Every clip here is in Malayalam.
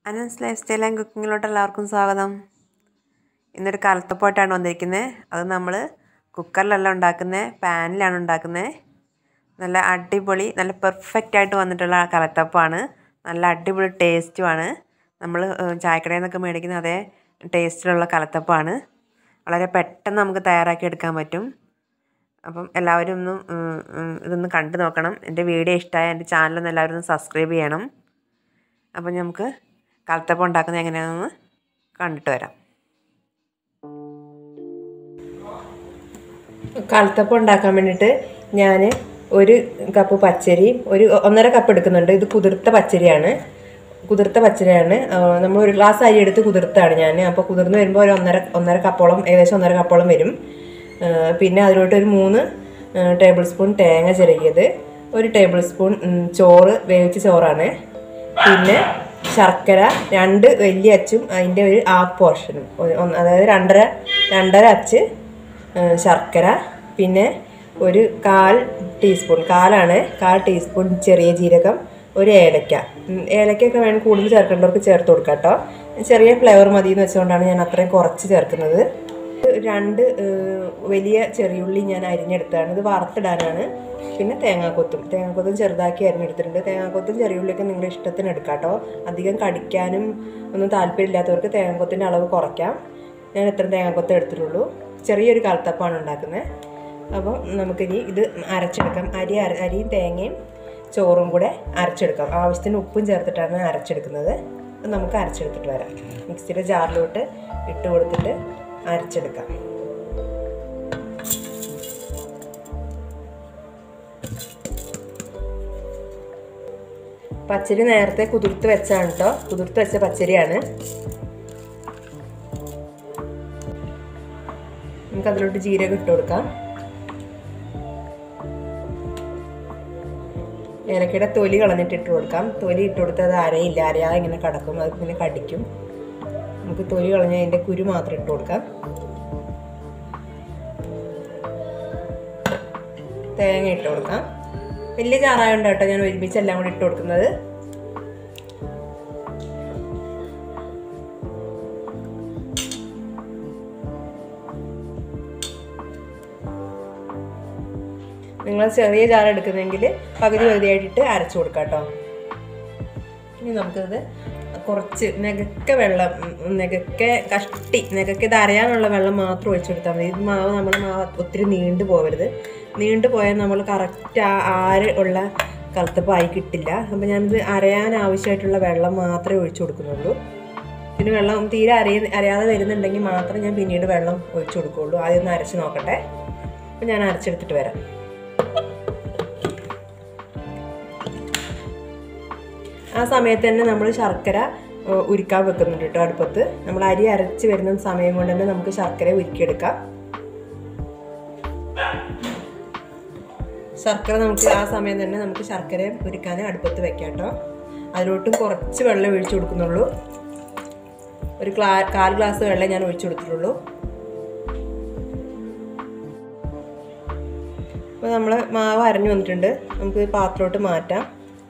അനൻസ് ലൈഫ് സ്റ്റൈൽ ആൻഡ് കുക്കിങ്ങിലോട്ട് എല്ലാവർക്കും സ്വാഗതം ഇന്നൊരു കലത്തപ്പോയിട്ടാണ് വന്നിരിക്കുന്നത് അത് നമ്മൾ കുക്കറിലല്ല ഉണ്ടാക്കുന്നത് പാനിലാണ് ഉണ്ടാക്കുന്നത് നല്ല അടിപൊളി നല്ല പെർഫെക്റ്റ് ആയിട്ട് വന്നിട്ടുള്ള കലത്തപ്പമാണ് നല്ല അടിപൊളി ടേസ്റ്റുമാണ് നമ്മൾ ചായക്കടയിൽ നിന്നൊക്കെ മേടിക്കുന്ന അതേ ടേസ്റ്റിലുള്ള കലത്തപ്പമാണ് വളരെ പെട്ടെന്ന് നമുക്ക് തയ്യാറാക്കി എടുക്കാൻ പറ്റും അപ്പം എല്ലാവരും ഒന്ന് ഉം, ഉം, ഇതൊന്ന് കണ്ടു നോക്കണം എൻ്റെ വീഡിയോ ഇഷ്ടമായ എൻ്റെ ചാനലൊന്ന് എല്ലാവരും ഒന്ന് സബ്സ്ക്രൈബ് ചെയ്യണം അപ്പം നമുക്ക് കലത്തപ്പം ഉണ്ടാക്കുന്നത് എങ്ങനെയാണെന്ന് കണ്ടിട്ട് വരാം കലത്തപ്പം ഉണ്ടാക്കാൻ വേണ്ടിയിട്ട് ഞാൻ ഒരു കപ്പ് പച്ചരിയും ഒരു ഒന്നര കപ്പ് എടുക്കുന്നുണ്ട് ഇത് കുതിർത്ത പച്ചരിയാണ് കുതിർത്ത പച്ചരിയാണ് ആ, നമ്മൾ ഒരു ഗ്ലാസ് അരി എടുത്ത് കുതിർത്താണ് ഞാൻ അപ്പോൾ കുതിർന്ന് വരുമ്പോൾ ഒരു ഒന്നര ഒന്നര കപ്പോളം ഏകദേശം ഒന്നര കപ്പോളം വരും ആ, പിന്നെ അതിലോട്ട് ഒരു മൂന്ന് ടേബിൾ സ്പൂൺ തേങ്ങ ചിരകിയത് ഒരു ടേബിൾ സ്പൂൺ ഉം, ചോറ് വേവിച്ച ചോറാണ് പിന്നെ ശർക്കര രണ്ട് വലിയ അച്ചും അതിൻ്റെ ഒരു ഹാഫ് പോർഷനും ഒരു- ഒന്ന് അതായത് രണ്ടര രണ്ടര അച്ച് ഏഹ് ശർക്കര പിന്നെ ഒരു കാൽ ടീസ്പൂൺ കാലാണ് കാൽ ടീസ്പൂൺ ചെറിയ ജീരകം ഒരു ഏലക്ക ഉം, ഏലക്കയൊക്കെ വേണം കൂടുതൽ ചേർക്കേണ്ടവർക്ക് ചേർത്ത് കൊടുക്കാം കേട്ടോ ചെറിയ ഫ്ലേവർ മതി എന്ന് വെച്ചുകൊണ്ടാണ് ഞാൻ അത്രയും കുറച്ച് ചേർക്കുന്നത് രണ്ട് ഏഹ്, വലിയ ചെറിയുള്ളി ഞാൻ അരിഞ്ഞെടുത്താണ് ഇത് വറുത്തിടാനാണ് പിന്നെ തേങ്ങാക്കൊത്തും തേങ്ങാക്കൊത്തും ചെറുതാക്കി അരിഞ്ഞെടുത്തിട്ടുണ്ട് തേങ്ങാക്കൊത്തും ചെറിയുള്ളിയൊക്കെ നിങ്ങളുടെ ഇഷ്ടത്തിന് എടുക്കാം കേട്ടോ അധികം കടിക്കാനും ഒന്നും താല്പര്യമില്ലാത്തവർക്ക് തേങ്ങാക്കൊത്തിൻ്റെ അളവ് കുറയ്ക്കാം ഞാൻ എത്ര തേങ്ങാക്കൊത്ത് എടുത്തിട്ടുള്ളൂ ചെറിയൊരു കാലത്തപ്പാണ് ഉണ്ടാക്കുന്നത് അപ്പോൾ നമുക്കിനി ഇത് അരച്ചെടുക്കാം അരി അര അരിയും തേങ്ങയും ചോറും കൂടെ അരച്ചെടുക്കാം ആവശ്യത്തിന് ഉപ്പും ചേർത്തിട്ടാണ് അരച്ചെടുക്കുന്നത് അത് നമുക്ക് അരച്ചെടുത്തിട്ട് വരാം മിക്സിയുടെ ജാറിലോട്ട് ഇട്ട് കൊടുത്തിട്ട് അരച്ചെടുക്കാം പച്ചരി നേരത്തെ കുതിർത്ത് വെച്ചാണ് കേട്ടോ കുതിർത്ത് വെച്ച പച്ചരിയാണ് നമുക്ക് അതിലോട്ട് ജീരകം ഇട്ട് കൊടുക്കാം ഏലക്കയുടെ തൊലി കളഞ്ഞിട്ട് ഇട്ട് കൊടുക്കാം തൊലി ഇട്ട് കൊടുത്താൽ അത് അരയില്ല അരയാതെ ഇങ്ങനെ കിടക്കും അത് ഇങ്ങനെ കടിക്കും നമുക്ക് തൊലി കളഞ്ഞ അതിൻ്റെ കുരു മാത്രം ഇട്ട് കൊടുക്കാം തേങ്ങ ഇട്ട് കൊടുക്കാം വലിയ ചാറായോണ്ട് കേട്ടോ ഞാൻ ഒരുമിച്ച് എല്ലാം കൂടി ഇട്ട് കൊടുക്കുന്നത് നിങ്ങൾ ചെറിയ ജാർ എടുക്കുന്നെങ്കിൽ പകുതി പകുതിയായിട്ടിട്ട് അരച്ചു കൊടുക്കാം കേട്ടോ ഇനി നമുക്കിത് കുറച്ച് നെകക്കെ വെള്ളം ഉം, നെകക്കെ കഷ്ടി നെകക്കെ ഇത് അരയാനുള്ള വെള്ളം മാത്രം ഒഴിച്ചു കൊടുത്താൽ മതി ഇത് മാവ് നമ്മൾ മാവ് ഒത്തിരി നീണ്ടു പോകരുത് നീണ്ടു പോയാൽ നമ്മൾ കറക്റ്റ് ആ ആര് ഉള്ള കറുത്തപ്പായി കിട്ടില്ല അപ്പോൾ ഞാനിത് അരയാൻ ആവശ്യമായിട്ടുള്ള വെള്ളം മാത്രമേ ഒഴിച്ചു കൊടുക്കുന്നുള്ളൂ പിന്നെ വെള്ളം തീരെ അരയ അരയാതെ വരുന്നുണ്ടെങ്കിൽ മാത്രം ഞാൻ പിന്നീട് വെള്ളം ഒഴിച്ചു കൊടുക്കുകയുള്ളൂ ആദ്യം ഒന്ന് അരച്ച് നോക്കട്ടെ അപ്പോൾ ഞാൻ അരച്ചെടുത്തിട്ട് വരാം ആ സമയത്ത് തന്നെ നമ്മൾ ശർക്കര ഏഹ്, ഉരുക്കാൻ വെക്കുന്നുണ്ട് കേട്ടോ അടുപ്പത്ത് നമ്മൾ അരി അരച്ച് വരുന്ന സമയം കൊണ്ട് തന്നെ നമുക്ക് ശർക്കര ഉരുക്കിയെടുക്കാം ശർക്കര നമുക്ക് ആ സമയം തന്നെ നമുക്ക് ശർക്കര ഉരുക്കാൻ അടുപ്പത്ത് വെക്കാം കേട്ടോ അതിലോട്ടും കുറച്ച് വെള്ളം ഒഴിച്ചു കൊടുക്കുന്നുള്ളൂ ഒരു ക്ലാ കാൽ ഗ്ലാസ് വെള്ളം ഞാൻ ഒഴിച്ചു കൊടുത്തിട്ടുള്ളൂ അപ്പോൾ നമ്മൾ മാവ് അരഞ്ഞു വന്നിട്ടുണ്ട് നമുക്ക് ഈ പാത്രത്തോട്ട് മാറ്റാം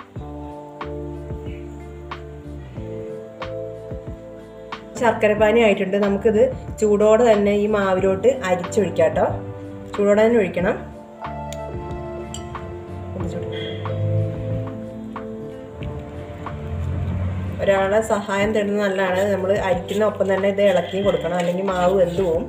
ശർക്കരപ്പാനി ആയിട്ടുണ്ട് നമുക്കിത് ചൂടോടെ തന്നെ ഈ മാവിലോട്ട് അരിച്ചൊഴിക്കാം കേട്ടോ ചൂടോടെ തന്നെ ഒഴിക്കണം ഒന്ന് ചൂട്. ഒരാളെ സഹായം തേടുന്നത് നല്ലതാണ് നമ്മൾ അരിക്കുന്ന ഒപ്പം തന്നെ ഇത് ഇളക്കി കൊടുക്കണം അല്ലെങ്കിൽ മാവ് വെന്ത് പോവും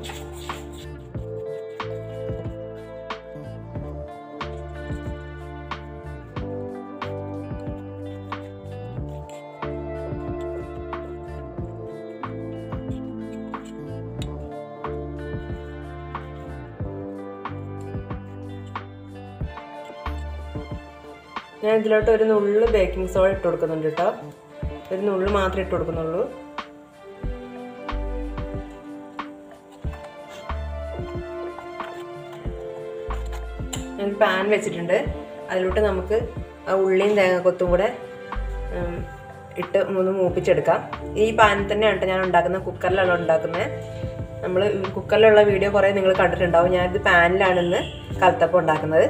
ഞാൻ ഇതിലോട്ട് ഒരു നുള്ളു ബേക്കിംഗ് സോഡ ഇട്ട് കൊടുക്കുന്നുണ്ട് കേട്ടോ ഒരു നുള്ളു മാത്രമേ ഇട്ട് കൊടുക്കുന്നുള്ളൂ ഞാൻ പാൻ വെച്ചിട്ടുണ്ട് അതിലോട്ട് നമുക്ക് ആ ഉള്ളിയും തേങ്ങക്കൊത്തും കൂടെ ഉം, ഇട്ട് മൂന്ന് മൂപ്പിച്ചെടുക്കാം ഈ പാനിൽ തന്നെയാണ് ട്ടോ ഞാൻ ഉണ്ടാക്കുന്നത് കുക്കറിലാണ് ഉണ്ടാക്കുന്നത് നമ്മൾ കുക്കറിലുള്ള വീഡിയോ കുറേ നിങ്ങൾ കണ്ടിട്ടുണ്ടാവും ഞാനിത് പാനിലാണ് ഇന്ന് കലത്തപ്പം ഉണ്ടാക്കുന്നത്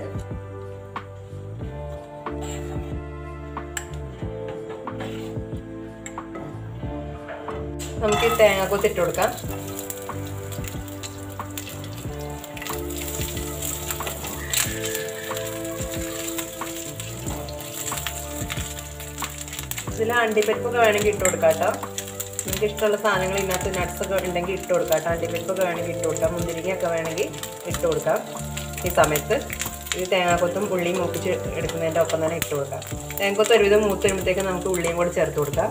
നമുക്ക് ഈ തേങ്ങാക്കൊത്ത് ഇട്ട് കൊടുക്കാം ഇതിൽ അണ്ടിപ്പരിപ്പൊക്കെ വേണമെങ്കിൽ ഇട്ട് കൊടുക്കാം കേട്ടോ നിങ്ങൾക്ക് ഇഷ്ടമുള്ള സാധനങ്ങൾ ഇതിനകത്ത് nuts ഒക്കെ ഉണ്ടെങ്കിൽ ഇട്ട് കൊടുക്കാം കേട്ടോ അണ്ടിപ്പരിപ്പൊക്കെ വേണമെങ്കിൽ ഇട്ട് കൊടുക്കാം മുന്തിരിങ്ങയൊക്കെ വേണമെങ്കിൽ ഇട്ട് കൊടുക്കാം ഈ സമയത്ത് ഈ തേങ്ങാക്കൊത്തും ഉള്ളിയും മൂപ്പിച്ച് എടുക്കുന്നതിൻ്റെ ഒപ്പം തന്നെ ഇട്ട് കൊടുക്കാം തേങ്ങക്കൊത്ത് ഒരുവിധം മൂത്ത് വരുമ്പോഴത്തേക്ക് നമുക്ക് ഉള്ളിയും കൂടി ചേർത്ത് കൊടുക്കാം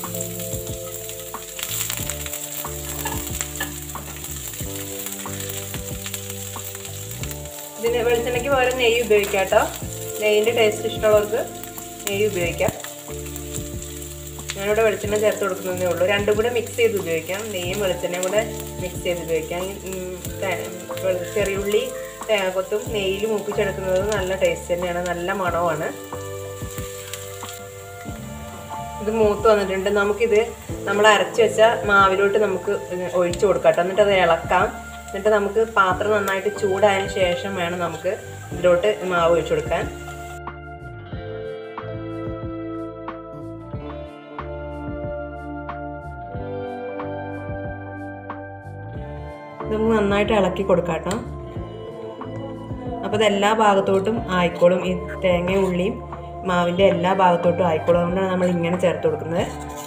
ഇതിന് വെളിച്ചെണ്ണയ്ക്ക് പകരം നെയ്യ് ഉപയോഗിക്കാം കേട്ടോ നെയ്യിൻ്റെ ടേസ്റ്റ് ഇഷ്ടമുള്ളവർക്ക് നെയ്യ് ഉപയോഗിക്കാം ഞാനിവിടെ വെളിച്ചെണ്ണ ചേർത്ത് കൊടുക്കുന്നതേ ഉള്ളൂ രണ്ടും കൂടെ മിക്സ് ചെയ്ത് ഉപയോഗിക്കാം നെയ്യും വെളിച്ചെണ്ണയും കൂടെ മിക്സ് ചെയ്ത് ഉപയോഗിക്കാം ഉം, തേ- വെളി- ചെറിയുള്ളി തേങ്ങക്കൊത്തും നെയ്യിൽ മൂപ്പിച്ചെടുക്കുന്നത് നല്ല ടേസ്റ്റ് തന്നെയാണ് നല്ല മണമാണ് ഇത് മൂത്ത് വന്നിട്ടുണ്ട് നമുക്കിത് നമ്മൾ അരച്ച് വെച്ച മാവിലോട്ട് നമുക്ക് ഒഴിച്ചു കൊടുക്കാം കേട്ടോ എന്നിട്ട് അത് ഇളക്കാം എന്നിട്ട് നമുക്ക് പാത്രം നന്നായിട്ട് ചൂടായതിന് ശേഷം വേണം നമുക്ക് ഇതിലോട്ട് മാവ് ഒഴിച്ചു കൊടുക്കാൻ ഇത് നമുക്ക് നന്നായിട്ട് ഇളക്കി കൊടുക്കാം കേട്ടോ അപ്പോൾ ഇത് എല്ലാ ഭാഗത്തോട്ടും ആയിക്കോളും ഈ തേങ്ങയും ഉള്ളിയും മാവിൻ്റെ എല്ലാ ഭാഗത്തോട്ടും ആയിക്കോളും അതുകൊണ്ടാണ് നമ്മൾ ഇങ്ങനെ ചേർത്ത് കൊടുക്കുന്നത്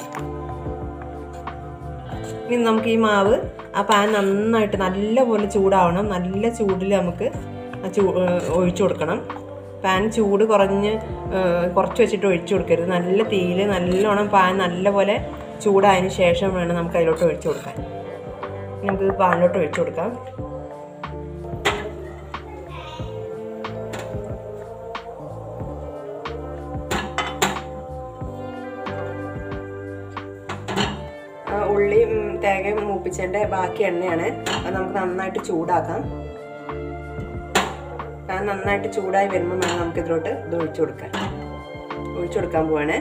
ഇനി നമുക്ക് ഈ മാവ് ആ പാൻ നന്നായിട്ട് നല്ലപോലെ ചൂടാവണം നല്ല ചൂടിൽ നമുക്ക് ആ ചൂ ഏഹ് ഒഴിച്ചു കൊടുക്കണം പാൻ ചൂട് കുറഞ്ഞ് ഏഹ് കുറച്ച് വെച്ചിട്ട് ഒഴിച്ചു കൊടുക്കരുത് നല്ല തീയിൽ നല്ലോണം പാൻ നല്ലപോലെ ചൂടായതിന് ശേഷം വേണം നമുക്ക് അതിലോട്ട് ഒഴിച്ചു കൊടുക്കാൻ ഇനി നമുക്ക് പാനിലോട്ട് ഒഴിച്ചു കൊടുക്കാം ആ ഉള്ളി ഉം, തേങ്ങ മൂപ്പിച്ചതിൻ്റെ ബാക്കി എണ്ണയാണ് അത് നമുക്ക് നന്നായിട്ട് ചൂടാക്കാം അത് നന്നായിട്ട് ചൂടായി വരുമ്പോൾ വേണം നമുക്ക് ഇതിലോട്ട് ഇത് ഒഴിച്ചു കൊടുക്കാൻ ഒഴിച്ചു കൊടുക്കാൻ പോവാണേ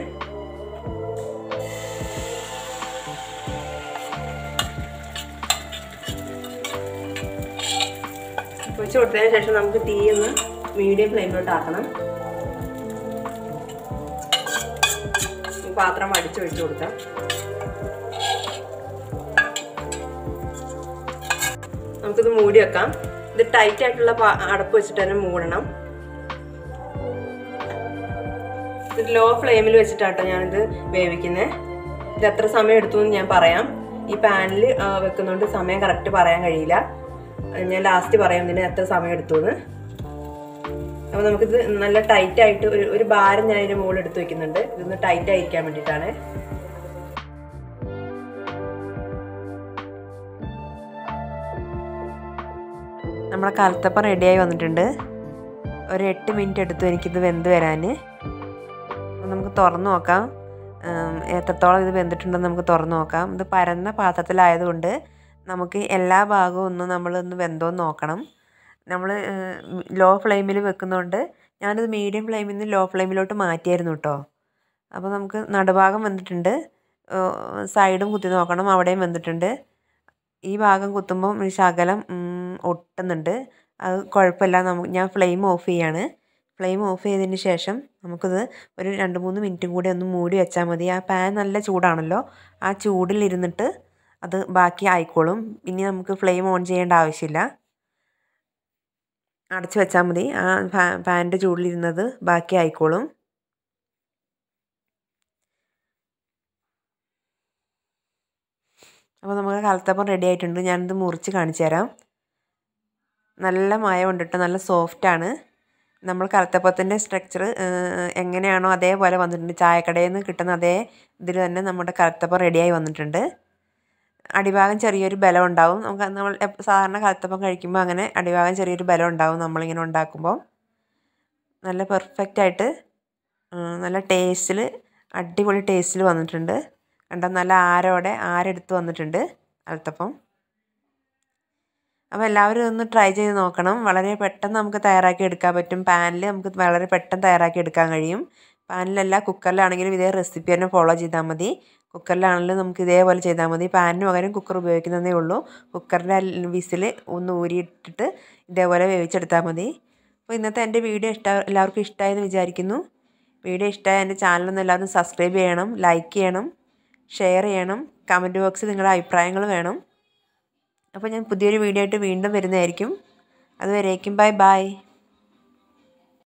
ഒഴിച്ചു കൊടുത്തതിന് ശേഷം നമുക്ക് തീ ഒന്ന് മീഡിയം ഫ്ലെയിമിലോട്ട് ആക്കണം ഈ പാത്രം അടിച്ചൊഴിച്ചു കൊടുക്കാം നമുക്കിത് മൂടി വെക്കാം ഇത് ടൈറ്റ് ആയിട്ടുള്ള പാ- അടപ്പ് വെച്ചിട്ട് തന്നെ മൂടണം ഇത് ലോ ഫ്ലെയിമിൽ വെച്ചിട്ടാട്ടോ ഞാനിത് വേവിക്കുന്നത് ഇത് എത്ര സമയം എടുത്തു എന്ന് ഞാൻ പറയാം ഈ പാനിൽ വെക്കുന്നതുകൊണ്ട് സമയം കറക്റ്റ് പറയാൻ കഴിയില്ല അത് ഞാൻ ലാസ്റ്റ് പറയാം ഇതിന് എത്ര സമയം എടുത്തു എന്ന് അപ്പോൾ നമുക്കിത് നല്ല ടൈറ്റ് ആയിട്ട് ഒരു ഒരു ഭാരം ഞാൻ ഇതിൻ്റെ മുകളിൽ എടുത്ത് വെക്കുന്നുണ്ട് ഇതൊന്ന് ടൈറ്റ് ആയിരിക്കാൻ വേണ്ടിയിട്ടാണ് നമ്മുടെ കലത്തപ്പം റെഡിയായി വന്നിട്ടുണ്ട് ഒരു എട്ട് മിനിറ്റ് എടുത്തു എനിക്കിത് വെന്ത് വരാൻ അപ്പോൾ നമുക്ക് തുറന്ന് നോക്കാം ഉം, എത്രത്തോളം ഇത് വെന്തിട്ടുണ്ടെന്ന് നമുക്ക് തുറന്ന് നോക്കാം ഇത് പരന്ന പാത്രത്തിലായതുകൊണ്ട് നമുക്ക് എല്ലാ ഭാഗവും ഒന്ന് നമ്മളൊന്ന് വെന്തോന്ന് നോക്കണം നമ്മൾ ലോ ഫ്ലെയിമിൽ വെക്കുന്നതുകൊണ്ട് ഞാനിത് മീഡിയം ഫ്ലെയിമിൽ നിന്ന് ലോ ഫ്ലെയിമിലോട്ട് മാറ്റിയായിരുന്നു കേട്ടോ അപ്പോൾ നമുക്ക് നടുഭാഗം വെന്തിട്ടുണ്ട് സൈഡും കുത്തി നോക്കണം അവിടെയും വെന്തിട്ടുണ്ട് ഈ ഭാഗം കുത്തുമ്പം ഒരു ശകലം ഉം, ഒട്ടുന്നുണ്ട് അത് കുഴപ്പമില്ല നമുക്ക് ഞാൻ ഫ്ലെയിം ഓഫ് ചെയ്യാണ് ഫ്ലെയിം ഓഫ് ചെയ്തതിന് ശേഷം നമുക്കിത് ഒരു രണ്ട് മൂന്ന് മിനിറ്റും കൂടി ഒന്ന് മൂടി വെച്ചാൽ മതി ആ പാൻ നല്ല ചൂടാണല്ലോ ആ ചൂടിലിരുന്നിട്ട് അത് ബാക്കി ആയിക്കോളും ഇനി നമുക്ക് ഫ്ലെയിം ഓൺ ചെയ്യേണ്ട ആവശ്യമില്ല അടച്ച് വെച്ചാൽ മതി ആ പാനിൻ്റെ ചൂടിലിരുന്നത് ബാക്കി ആയിക്കോളും അപ്പോൾ നമുക്ക് കലത്തപ്പം റെഡി ആയിട്ടുണ്ട് ഞാനിത് മുറിച്ച് കാണിച്ചു തരാം നല്ല മയം കൊണ്ടിട്ട് നല്ല സോഫ്റ്റാണ് നമ്മൾ കലത്തപ്പത്തിൻ്റെ സ്ട്രക്ചർ എങ്ങനെയാണോ അതേപോലെ വന്നിട്ടുണ്ട് ചായക്കടയിൽ നിന്ന് കിട്ടുന്ന അതേ ഇതിൽ തന്നെ നമ്മുടെ കലത്തപ്പം റെഡിയായി വന്നിട്ടുണ്ട് അടിഭാഗം ചെറിയൊരു ബലം ഉണ്ടാവും നമുക്ക് നമ്മൾ എപ്പ- സാധാരണ കലത്തപ്പം കഴിക്കുമ്പോൾ അങ്ങനെ അടിഭാഗം ചെറിയൊരു ബലം ഉണ്ടാവും നമ്മളിങ്ങനെ ഉണ്ടാക്കുമ്പോൾ നല്ല പെർഫെക്റ്റ് ആയിട്ട് ആ, നല്ല ടേസ്റ്റിൽ അടിപൊളി ടേസ്റ്റിൽ വന്നിട്ടുണ്ട് കണ്ടോ നല്ല ആരോടെ ആരെടുത്ത് വന്നിട്ടുണ്ട് കലത്തപ്പം അപ്പോൾ എല്ലാവരും ഇതൊന്ന് ട്രൈ ചെയ്ത് നോക്കണം വളരെ പെട്ടെന്ന് നമുക്ക് തയ്യാറാക്കി എടുക്കാൻ പറ്റും പാനിൽ നമുക്ക് വളരെ പെട്ടെന്ന് തയ്യാറാക്കി എടുക്കാൻ കഴിയും പാനിലല്ല കുക്കറിലാണെങ്കിലും ഇതേ റെസിപ്പി തന്നെ ഫോളോ ചെയ്താൽ മതി കുക്കറിലാണെങ്കിലും നമുക്ക് ഇതേപോലെ ചെയ്താൽ മതി പാനിന് പകരം കുക്കർ ഉപയോഗിക്കുന്നതേ ഉള്ളൂ കുക്കറിൻ്റെ വിസിൽ ഒന്ന് ഊരിയിട്ടിട്ട് ഇതേപോലെ വേവിച്ചെടുത്താൽ മതി അപ്പോൾ ഇന്നത്തെ എൻ്റെ വീഡിയോ ഇഷ്ട എല്ലാവർക്കും ഇഷ്ടമായെന്ന് വിചാരിക്കുന്നു വീഡിയോ ഇഷ്ടമായ എൻ്റെ ചാനലൊന്ന് എല്ലാവരും സബ്സ്ക്രൈബ് ചെയ്യണം ലൈക്ക് ചെയ്യണം ഷെയർ ചെയ്യണം കമൻറ്റ് ബോക്സിൽ നിങ്ങളുടെ അഭിപ്രായങ്ങൾ വേണം അപ്പോൾ ഞാൻ പുതിയൊരു വീഡിയോ ആയിട്ട് വീണ്ടും വരുന്നതായിരിക്കും അതുവരേക്കും ബൈ ബൈ